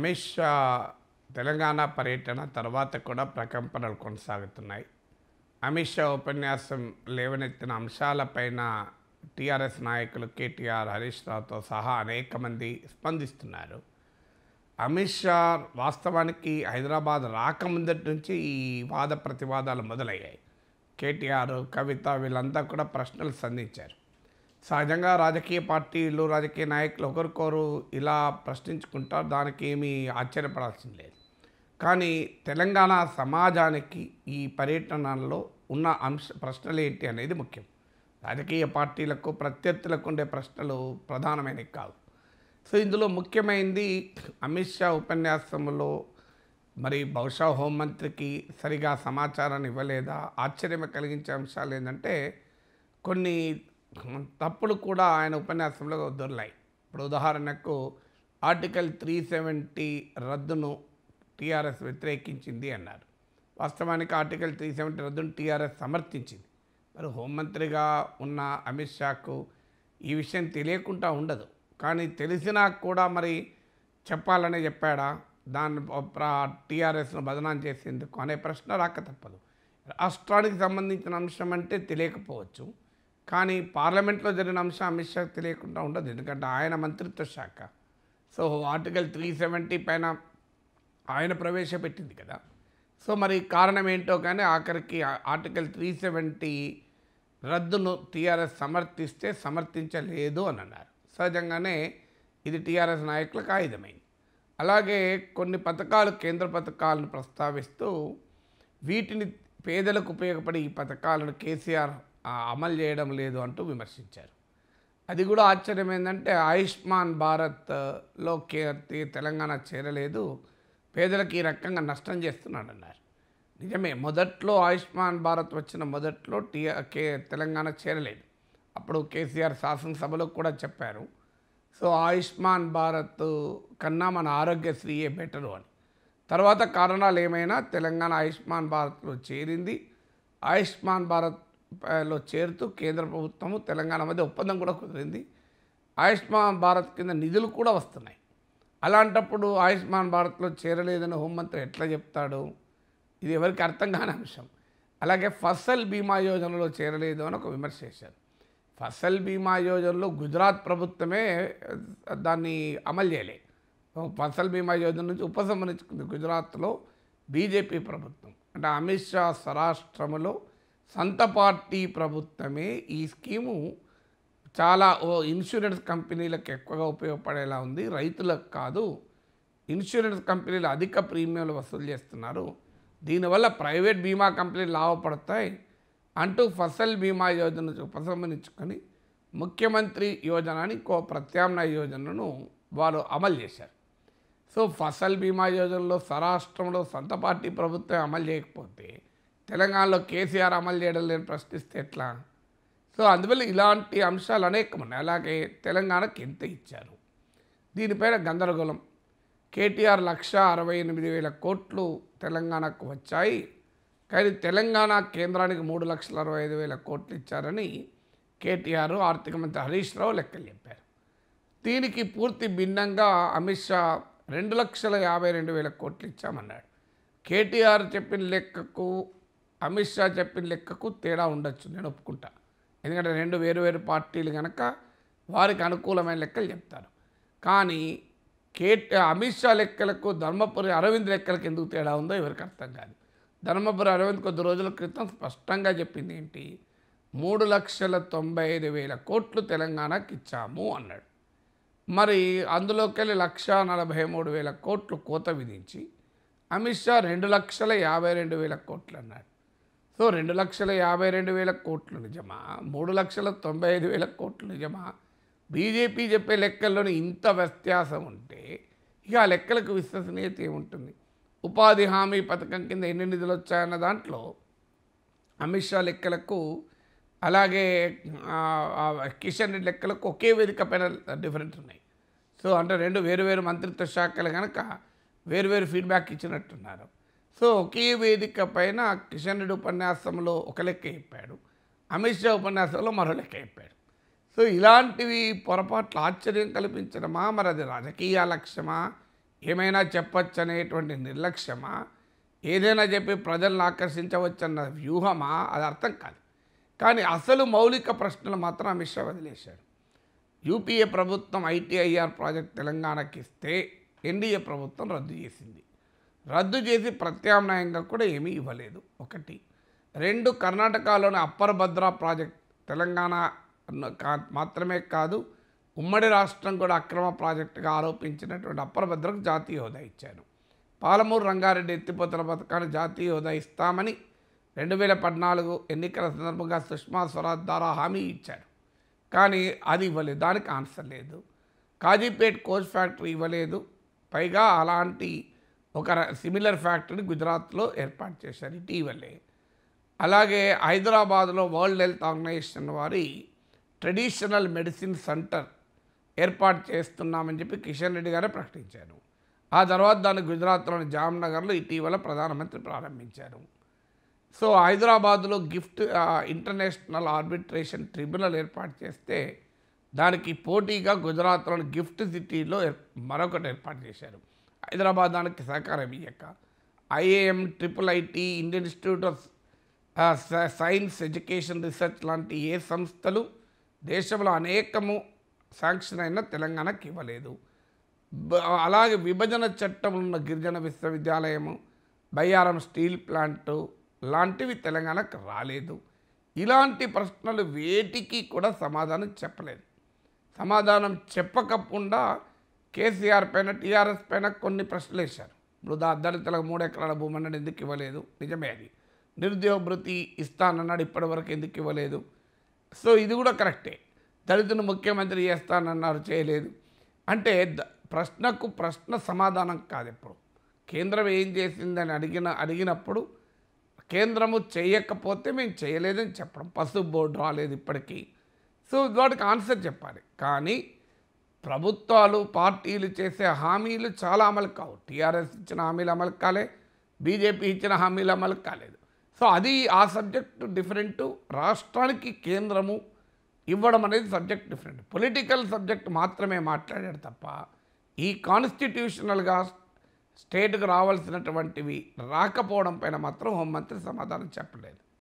అమిత్ షా తెలంగాణ పర్యటన తర్వాత కూడా ప్రకంపనలు కొనసాగుతున్నాయి అమిత్ షా ఉపన్యాసం లేవనెత్తిన అంశాలపైన టీఆర్ఎస్ నాయకులు కేటీఆర్ హరీష్ రావుతో సహా అనేక మంది స్పందిస్తున్నారు అమిత్ షా వాస్తవానికి హైదరాబాద్ రాకముందటి నుంచి ఈ వాద ప్రతివాదాలు మొదలయ్యాయి కేటీఆర్ కవిత వీళ్ళంతా కూడా ప్రశ్నలు సంధించారు సహజంగా రాజకీయ పార్టీలు రాజకీయ నాయకులు ఒకరికొకరు ఇలా ప్రశ్నించుకుంటారు దానికి ఏమీ ఆశ్చర్యపడాల్సింది లేదు కానీ తెలంగాణ సమాజానికి ఈ పర్యటనలో ఉన్న అంశ ప్రశ్నలు ఏంటి అనేది ముఖ్యం రాజకీయ పార్టీలకు ప్రత్యర్థులకు ఉండే ప్రశ్నలు ప్రధానమైనవి కావు సో ఇందులో ముఖ్యమైనది అమిత్ షా ఉపన్యాసంలో మరి బహుశా హోంమంత్రికి సరిగా సమాచారాన్ని ఇవ్వలేదా ఆశ్చర్యం కలిగించే అంశాలు ఏంటంటే కొన్ని తప్పులు కూడా ఆయన ఉపన్యాసంలో దొరలాయి ఇప్పుడు ఉదాహరణకు ఆర్టికల్ త్రీ సెవెంటీ రద్దును టీఆర్ఎస్ వ్యతిరేకించింది అన్నారు వాస్తవానికి ఆర్టికల్ త్రీ సెవెంటీ రద్దును టీఆర్ఎస్ సమర్థించింది మరి హోంమంత్రిగా ఉన్న అమిత్ షాకు ఈ విషయం తెలియకుండా ఉండదు కానీ తెలిసినా కూడా మరి చెప్పాలనే చెప్పాడా దాన్ని టీఆర్ఎస్ను బదనాం చేసేందుకు అనే ప్రశ్న రాక తప్పదు రాష్ట్రానికి సంబంధించిన అంశం అంటే తెలియకపోవచ్చు కానీ పార్లమెంట్లో జరిగిన అంశం అమిత్ షాకు తెలియకుండా ఉండదు ఎందుకంటే ఆయన మంత్రిత్వ శాఖ సో ఆర్టికల్ త్రీ సెవెంటీ పైన ఆయన ప్రవేశపెట్టింది కదా సో మరి కారణం ఏంటో కానీ ఆఖరికి ఆర్టికల్ త్రీ సెవెంటీ రద్దును టీఆర్ఎస్ సమర్థిస్తే సమర్థించలేదు అని అన్నారు సహజంగానే ఇది టీఆర్ఎస్ నాయకులకు ఆయుధమైంది అలాగే కొన్ని పథకాలు కేంద్ర పథకాలను ప్రస్తావిస్తూ వీటిని పేదలకు ఉపయోగపడే ఈ పథకాలను కేసీఆర్ ఆ, అమలు చేయడం లేదు అంటూ విమర్శించారు అది కూడా ఆశ్చర్యం ఏంటంటే ఆయుష్మాన్ భారత్లో కే తే- తెలంగాణ చేరలేదు పేదలకు ఈ రకంగా నష్టం చేస్తున్నాడన్నారు నిజమే మొదట్లో ఆయుష్మాన్ భారత్ వచ్చిన మొదట్లో టీ కే తెలంగాణ చేరలేదు అప్పుడు కేసీఆర్ శాసనసభలో కూడా చెప్పారు సో ఆయుష్మాన్ భారత్ కన్నా మన ఆరోగ్యశ్రీయే బెటరు అని తర్వాత కారణాలు ఏమైనా తెలంగాణ ఆయుష్మాన్ భారత్లో చేరింది ఆయుష్మాన్ భారత్ ఆ, లో చేరుతూ కేంద్ర ప్రభుత్వము తెలంగాణ మధ్య ఒప్పందం కూడా కుదిరింది ఆయుష్మాన్ భారత్ కింద నిధులు కూడా వస్తున్నాయి అలాంటప్పుడు ఆయుష్మాన్ భారత్లో చేరలేదని హోంమంత్రి ఎట్లా చెప్తాడు ఇది ఎవరికి అర్థం కాని అంశం అలాగే ఫసల్ బీమా యోజనలో చేరలేదు అని ఒక విమర్శ చేశారు ఫసల్ బీమా యోజనలో గుజరాత్ ప్రభుత్వమే ఆ, దాన్ని అమలు చేయలే ఫసల్ బీమా యోజన నుంచి ఉపసంహరించుకుంది గుజరాత్లో బీజేపీ ప్రభుత్వం అంటే అమిత్ షా స్వరాష్ట్రములో సంత పార్టీ ప్రభుత్వమే ఈ స్కీము చాలా ఓ ఇన్సూరెన్స్ కంపెనీలకు ఎక్కువగా ఉపయోగపడేలా ఉంది రైతులకు కాదు ఇన్సూరెన్స్ కంపెనీలు అధిక ప్రీమియంలు వసూలు చేస్తున్నారు దీనివల్ల ప్రైవేట్ బీమా కంపెనీలు లాభపడతాయి అంటూ ఫసల్ బీమా యోజన ఉపసంహరించుకొని ముఖ్యమంత్రి యోజన అని ఇంకో ప్రత్యామ్నాయ యోజనను వారు అమలు చేశారు సో ఫసల్ బీమా యోజనలో స్వరాష్ట్రంలో సొంత పార్టీ ప్రభుత్వం అమలు చేయకపోతే తెలంగాణలో కేసీఆర్ అమలు చేయడం లేని ప్రశ్నిస్తే ఎట్లా సో అందువల్ల ఇలాంటి అంశాలు అనేకం ఉన్నాయి అలాగే తెలంగాణకి ఎంత ఇచ్చారు దీనిపైన గందరగోళం కేటీఆర్ లక్ష అరవై ఎనిమిది వేల కోట్లు తెలంగాణకు వచ్చాయి కానీ తెలంగాణ కేంద్రానికి మూడు లక్షల అరవై ఐదు వేల కోట్లు ఇచ్చారని కేటీఆర్ ఆర్థిక మంత్రి హరీష్ రావు లెక్కలు చెప్పారు దీనికి పూర్తి భిన్నంగా అమిత్ షా రెండు లక్షల యాభై రెండు వేల కోట్లు ఇచ్చామన్నాడు కేటీఆర్ చెప్పిన లెక్కకు అమిత్ షా చెప్పిన లెక్కకు తేడా ఉండొచ్చు నేను ఒప్పుకుంటా ఎందుకంటే రెండు వేరు వేరు పార్టీలు కనుక వారికి అనుకూలమైన లెక్కలు చెప్తారు కానీ కేటీ అమిత్ షా లెక్కలకు ధర్మపురి అరవింద్ లెక్కలకు ఎందుకు తేడా ఉందో ఎవరికి అర్థం కాదు ధర్మపురి అరవింద్ కొద్ది రోజుల క్రితం స్పష్టంగా చెప్పింది ఏంటి మూడు లక్షల తొంభై ఐదు వేల కోట్లు తెలంగాణకి ఇచ్చాము అన్నాడు మరి అందులోకి వెళ్ళి లక్ష నలభై మూడు వేల కోట్లు కోత విధించి అమిత్ షా రెండు లక్షల యాభై రెండు వేల కోట్లు అన్నాడు సో రెండు లక్షల యాభై రెండు వేల కోట్లు నిజమా మూడు లక్షల తొంభై ఐదు వేల కోట్లు నిజమా బీజేపీ చెప్పే లెక్కల్లోనే ఇంత వ్యత్యాసం ఉంటే ఇక ఆ లెక్కలకు విశ్వసనీయత ఏముంటుంది ఉపాధి హామీ పథకం కింద ఎన్ని నిధులు వచ్చాయన్న దాంట్లో అమిత్ షా లెక్కలకు అలాగే ఆ, ఆ కిషన్ రెడ్డి లెక్కలకు ఒకే వేదిక పైన డిఫరెంట్ ఉన్నాయి సో అంటే రెండు వేరు వేరు మంత్రిత్వ శాఖలు కనుక వేరు వేరు ఫీడ్బ్యాక్ ఇచ్చినట్టున్నారు సో ఒకే వేదిక పైన కిషన్ రెడ్డి ఉపన్యాసంలో ఒక లెక్క చెప్పాడు అమిత్ షా ఉపన్యాసంలో మరో లెక్క చెప్పాడు సో ఇలాంటివి పొరపాట్లు ఆశ్చర్యం కల్పించడమా మరి అది రాజకీయ లక్ష్యమా ఏమైనా చెప్పొచ్చు అనేటువంటి నిర్లక్ష్యమా ఏదైనా చెప్పి ప్రజలను ఆకర్షించవచ్చన్న వ్యూహమా అది అర్థం కాదు కానీ అసలు మౌలిక ప్రశ్నలు మాత్రం అమిత్ షా వదిలేశాడు యూపీఏ ప్రభుత్వం ఐటీఐఆర్ ప్రాజెక్ట్ తెలంగాణకి ఇస్తే ఎన్డీఏ ప్రభుత్వం రద్దు చేసింది రద్దు చేసి ప్రత్యామ్నాయంగా కూడా ఏమీ ఇవ్వలేదు ఒకటి రెండు కర్ణాటకలోని అప్పర్ భద్రా ప్రాజెక్ట్ తెలంగాణ కా- మాత్రమే కాదు ఉమ్మడి రాష్ట్రం కూడా అక్రమ ప్రాజెక్టుగా ఆరోపించినటువంటి అప్పర్ భద్రకు జాతీయ హోదా ఇచ్చారు పాలమూరు రంగారెడ్డి ఎత్తిపోతల పథకాన్ని జాతీయ హోదా ఇస్తామని రెండు వేల పద్నాలుగు ఎన్నికల సందర్భంగా సుష్మా స్వరాజ్ ద్వారా హామీ ఇచ్చారు కానీ అది ఇవ్వలేదు దానికి ఆన్సర్ లేదు కాజీపేట్ కోచ్ ఫ్యాక్టరీ ఇవ్వలేదు పైగా అలాంటి ఒక సిమిలర్ ఫ్యాక్టరీ గుజరాత్లో ఏర్పాటు చేశారు ఇటీవలే అలాగే హైదరాబాద్లో వరల్డ్ హెల్త్ ఆర్గనైజేషన్ వారి ట్రెడిషనల్ మెడిసిన్ సెంటర్ ఏర్పాటు చేస్తున్నామని చెప్పి కిషన్ రెడ్డి గారే ప్రకటించారు ఆ తర్వాత దాన్ని గుజరాత్లోని జామ్నగర్లో ఇటీవల ప్రధానమంత్రి ప్రారంభించారు సో హైదరాబాద్లో గిఫ్ట్ ఆ, ఇంటర్నేషనల్ ఆర్బిట్రేషన్ ట్రిబ్యునల్ ఏర్పాటు చేస్తే దానికి పోటీగా గుజరాత్లోని గిఫ్ట్ సిటీలో ఏర్- మరొకటి ఏర్పాటు చేశారు హైదరాబాద్ దానికి సహకారం ఇయ్యక IAM triple IT Indian Institute of uh, స- సైన్స్ ఎడ్యుకేషన్ రీసెర్చ్ లాంటి ఏ సంస్థలు దేశంలో అనేకము శాంక్షన్ అయిన తెలంగాణకి ఇవ్వలేదు బ- అలాగే విభజన చట్టంలో ఉన్న గిరిజన విశ్వవిద్యాలయము బయ్యారం స్టీల్ ప్లాంటు లాంటివి తెలంగాణకు రాలేదు ఇలాంటి ప్రశ్నలు వేటికి కూడా సమాధానం చెప్పలేదు సమాధానం చెప్పకుండా కేసీఆర్ పైన టీఆర్ఎస్ పైన కొన్ని ప్రశ్నలు వేశారు ఇప్పుడు దా దళితులకు మూడు ఎకరాల భూమి అన్నాడు ఎందుకు ఇవ్వలేదు నిజమే అది నిరుద్యోగ భృతి ఇస్తానన్నాడు ఇప్పటివరకు ఎందుకు ఇవ్వలేదు సో ఇది కూడా కరెక్టే దళితుని ముఖ్యమంత్రి చేస్తానన్నారు చేయలేదు అంటే ద- ప్రశ్నకు ప్రశ్న సమాధానం కాదు ఎప్పుడు కేంద్రం ఏం చేసిందని అడిగిన అడిగినప్పుడు కేంద్రము చేయకపోతే మేము చేయలేదని చెప్పడం పసుపు బోర్డు రాలేదు ఇప్పటికీ సో వాటికి ఆన్సర్ చెప్పాలి కానీ ప్రభుత్వాలు పార్టీలు చేసే హామీలు చాలా అమలు కావు టీఆర్ఎస్ ఇచ్చిన హామీలు అమలు కాలే బీజేపీ ఇచ్చిన హామీలు అమలు కాలేదు సో అది ఆ సబ్జెక్టు డిఫరెంట్ రాష్ట్రానికి కేంద్రము ఇవ్వడం అనేది సబ్జెక్ట్ డిఫరెంట్ పొలిటికల్ సబ్జెక్ట్ మాత్రమే మాట్లాడాడు తప్ప ఈ కాన్స్టిట్యూషనల్గా స్టేట్కు రావాల్సినటువంటివి రాకపోవడం పైన మాత్రం హోంమంత్రి సమాధానం చెప్పలేదు